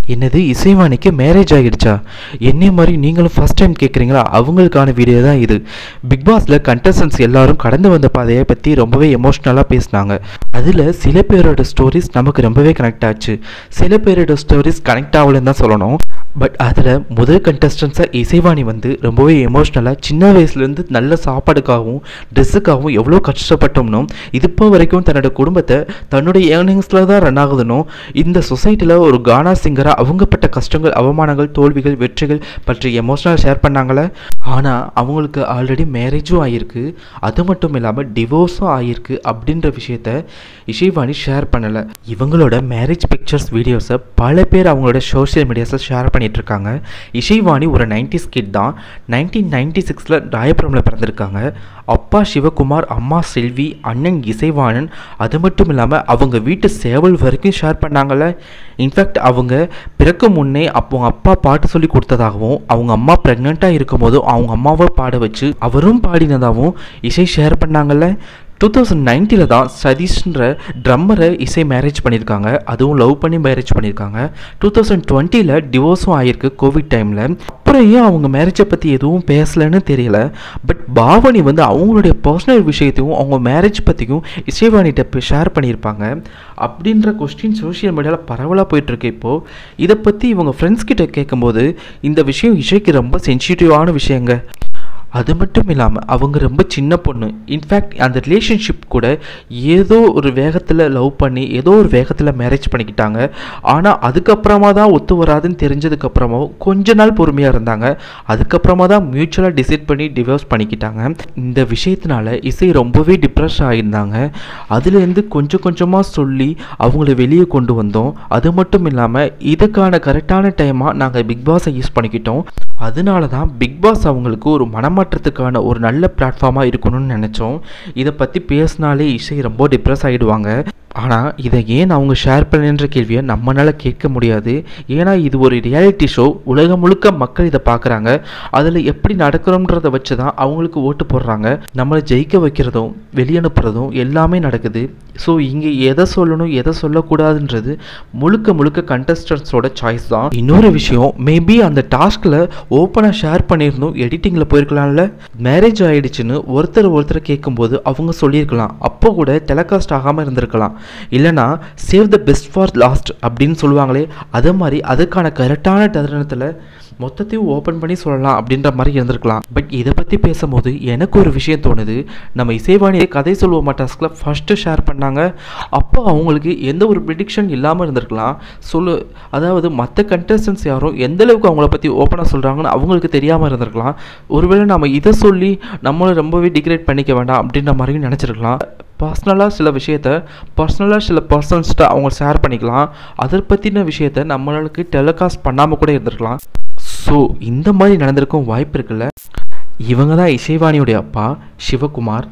என்னது இசைவாணிக்கு மேரேஜ் ஆகிடுச்சா என்னை மாதிரி நீங்களும் ஃபர்ஸ்ட் டைம் கேட்குறீங்களா அவங்களுக்கான வீடியோ தான் இது பிக் பாஸில் கண்டஸ்டன்ஸ் எல்லாரும் கடந்து வந்த பாதையை பற்றி ரொம்பவே எமோஷ்னலாக பேசினாங்க அதில் சில பேரோட ஸ்டோரிஸ் நமக்கு ரொம்பவே கனெக்ட் ஆச்சு சில பேரோட ஸ்டோரிஸ் கனெக்ட் ஆகலன்னு தான் சொல்லணும் பட் அதில் முதல் கண்டஸ்டன்ஸாக இசைவாணி வந்து ரொம்பவே எமோஷ்னலாக சின்ன வயசுலேருந்து நல்ல சாப்பாடுக்காகவும் ட்ரெஸ்ஸுக்காகவும் எவ்வளோ கஷ்டப்பட்டோம்னும் இது இப்போ வரைக்கும் தன்னோட குடும்பத்தை தன்னுடைய ஏர்னிங்ஸில் தான் ரன் ஆகுதுன்னும் இந்த சொசைட்டியில் ஒரு கானா சிங்கராக அவங்கப்பட்ட கஷ்டங்கள் அவமானங்கள் தோல்விகள் வெற்றிகள் பற்றி எமோஷனல் ஷேர் பண்ணாங்களே ஆனால் அவங்களுக்கு ஆல்ரெடி மேரேஜும் ஆகிருக்கு அது மட்டும் இல்லாமல் டிவோர்ஸும் ஆகிருக்கு அப்படின்ற விஷயத்த இசைவாணி ஷேர் பண்ணலை இவங்களோட மேரேஜ் பிக்சர்ஸ் வீடியோஸை பல பேர் அவங்களோட சோஷியல் மீடியாஸில் ஷேர் பண்ணிட்டு இருக்காங்க இசைவாணி ஒரு நைன்டிஸ் கிட் தான் நைன்டீன் நைன்டி சிக்ஸில் ராயபுரமில் பிறந்திருக்காங்க அப்பா சிவகுமார் அம்மா செல்வி அண்ணன் இசைவாணன் அது மட்டும் இல்லாமல் அவங்க வீட்டு சேவல் வரைக்கும் ஷேர் பண்ணாங்கல்ல இன்ஃபேக்ட் அவங்க பிறக்கும் முன்னே அப்போ அவங்க அப்பா பாட்டு சொல்லி கொடுத்ததாகவும் அவங்க அம்மா ப்ரெக்னெண்ட்டாக இருக்கும்போதும் அவங்க அம்மாவை பாட வச்சு அவரும் பாடினதாகவும் இசை ஷேர் பண்ணாங்கல்ல டூ தௌசண்ட் நைன்ட்டியில் தான் சதீஷ்ன்ற ட்ரம்மரை இசை மேரேஜ் பண்ணியிருக்காங்க அதுவும் லவ் பண்ணி மேரேஜ் பண்ணியிருக்காங்க டூ தௌசண்ட் டுவெண்ட்டியில் டிவோர்ஸும் ஆகிருக்கு கோவிட் டைமில் அப்புறம் ஏன் அவங்க மேரேஜை பற்றி எதுவும் பேசலைன்னு தெரியல பட் பாவனி வந்து அவங்களுடைய பர்சனல் விஷயத்தையும் அவங்க மேரேஜ் பற்றியும் இசைவாணிகிட்ட ஷேர் பண்ணியிருப்பாங்க அப்படின்ற கொஸ்டின் சோஷியல் மீடியாவில் பரவலாக போயிட்டுருக்கு இப்போது இதை பற்றி இவங்க ஃப்ரெண்ட்ஸ் கிட்ட கேட்கும்போது இந்த விஷயம் இசைக்கு ரொம்ப சென்சிட்டிவான விஷயங்க அது மட்டும் இல்லாமல் அவங்க ரொம்ப சின்ன பொண்ணு இன்ஃபேக்ட் அந்த ரிலேஷன்ஷிப் கூட ஏதோ ஒரு வேகத்தில் லவ் பண்ணி ஏதோ ஒரு வேகத்தில் மேரேஜ் பண்ணிக்கிட்டாங்க ஆனால் அதுக்கப்புறமா தான் ஒத்து வராதுன்னு தெரிஞ்சதுக்கப்புறமாவும் கொஞ்ச நாள் பொறுமையாக இருந்தாங்க அதுக்கப்புறமா தான் மியூச்சுவலாக டிசைட் பண்ணி டிவோர்ஸ் பண்ணிக்கிட்டாங்க இந்த விஷயத்தினால இசை ரொம்பவே டிப்ரெஸ் ஆகியிருந்தாங்க அதுலேருந்து கொஞ்சம் கொஞ்சமாக சொல்லி அவங்கள வெளியே கொண்டு வந்தோம் அது மட்டும் இல்லாமல் இதுக்கான கரெக்டான டைமாக நாங்கள் பிக் பாஸை யூஸ் பண்ணிக்கிட்டோம் அதனால தான் பிக் பாஸ் அவங்களுக்கு ஒரு மனமாற்றத்துக்கான ஒரு நல்ல பிளாட்ஃபார்மாக இருக்கணும்னு நினச்சோம் இதை பற்றி பேசினாலே இசை ரொம்ப டிப்ரெஸ் ஆகிடுவாங்க ஆனால் இதை ஏன் அவங்க ஷேர் பண்ணன்ற கேள்வியை நம்மளால் கேட்க முடியாது ஏன்னா இது ஒரு ரியாலிட்டி ஷோ உலகம் முழுக்க மக்கள் இதை பார்க்குறாங்க அதில் எப்படி நடக்கிறோன்றதை வச்சு தான் அவங்களுக்கு ஓட்டு போடுறாங்க நம்மளை ஜெயிக்க வைக்கிறதும் வெளியனுப்புறதும் எல்லாமே நடக்குது ஸோ இங்கே எதை சொல்லணும் எதை சொல்லக்கூடாதுன்றது முழுக்க முழுக்க கண்டஸ்டன்ஸோட சாய்ஸ் தான் இன்னொரு விஷயம் மேபி அந்த டாஸ்கில் ஓப்பனாக ஷேர் பண்ணியிருந்தோம் எடிட்டிங்கில் போயிருக்கலாம்ல மேரேஜ் ஆயிடுச்சுன்னு ஒருத்தர் ஒருத்தர் கேட்கும்போது அவங்க சொல்லியிருக்கலாம் அப்போ கூட டெலகாஸ்ட் ஆகாமல் இருந்திருக்கலாம் இல்லைனா save the best for last அப்படின்னு சொல்லுவாங்களே அதே மாதிரி அதுக்கான கரெக்டான தருணத்தில் மொத்தத்தையும் ஓப்பன் பண்ணி சொல்லலாம் அப்படின்ற மாதிரி இருந்திருக்கலாம் பட் இதை பற்றி பேசும்போது எனக்கு ஒரு விஷயம் தோணுது நம்ம இசைவாணியை கதை சொல்லுவோம் டாஸ்கில் ஃபஸ்ட்டு ஷேர் பண்ணாங்க அப்போ அவங்களுக்கு எந்த ஒரு ப்ரிடிக்ஷன் இல்லாமல் இருந்திருக்கலாம் சொல்லு அதாவது மற்ற கண்டஸ்டன்ஸ் யாரும் எந்த அளவுக்கு அவங்கள பற்றி ஓப்பனாக சொல்கிறாங்கன்னு அவங்களுக்கு தெரியாமல் இருந்திருக்கலாம் ஒருவேளை நம்ம இதை சொல்லி நம்மளை ரொம்பவே டிகிரேட் பண்ணிக்க வேண்டாம் அப்படின்ற மாதிரியும் நினச்சிருக்கலாம் பர்சனலாக சில விஷயத்த பர்சனலாக சில பர்சன்ஸ்கிட்ட அவங்க ஷேர் பண்ணிக்கலாம் அதை பற்றின விஷயத்த நம்மளுக்கு டெலிகாஸ்ட் பண்ணாமல் கூட இருந்திருக்கலாம் ஸோ இந்த மாதிரி நடந்திருக்கும் வாய்ப்பு இருக்குல்ல இவங்க தான் இசைவாணியுடைய அப்பா சிவகுமார்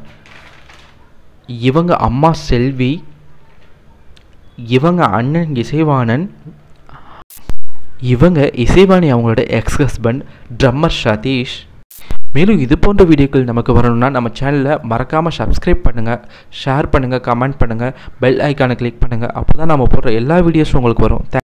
இவங்க அம்மா செல்வி இவங்க அண்ணன் இசைவாணன் இவங்க இசைவாணி அவங்களோட எக்ஸ் ஹஸ்பண்ட் ட்ரம்மர் சதீஷ் மேலும் இது போன்ற வீடியோக்கள் நமக்கு வரணும்னா நம்ம சேனலை மறக்காமல் சப்ஸ்கிரைப் பண்ணுங்கள் ஷேர் பண்ணுங்கள் கமெண்ட் பண்ணுங்கள் பெல் ஐக்கானை கிளிக் பண்ணுங்கள் அப்போ தான் நம்ம போடுற எல்லா வீடியோஸும் உங்களுக்கு வரும்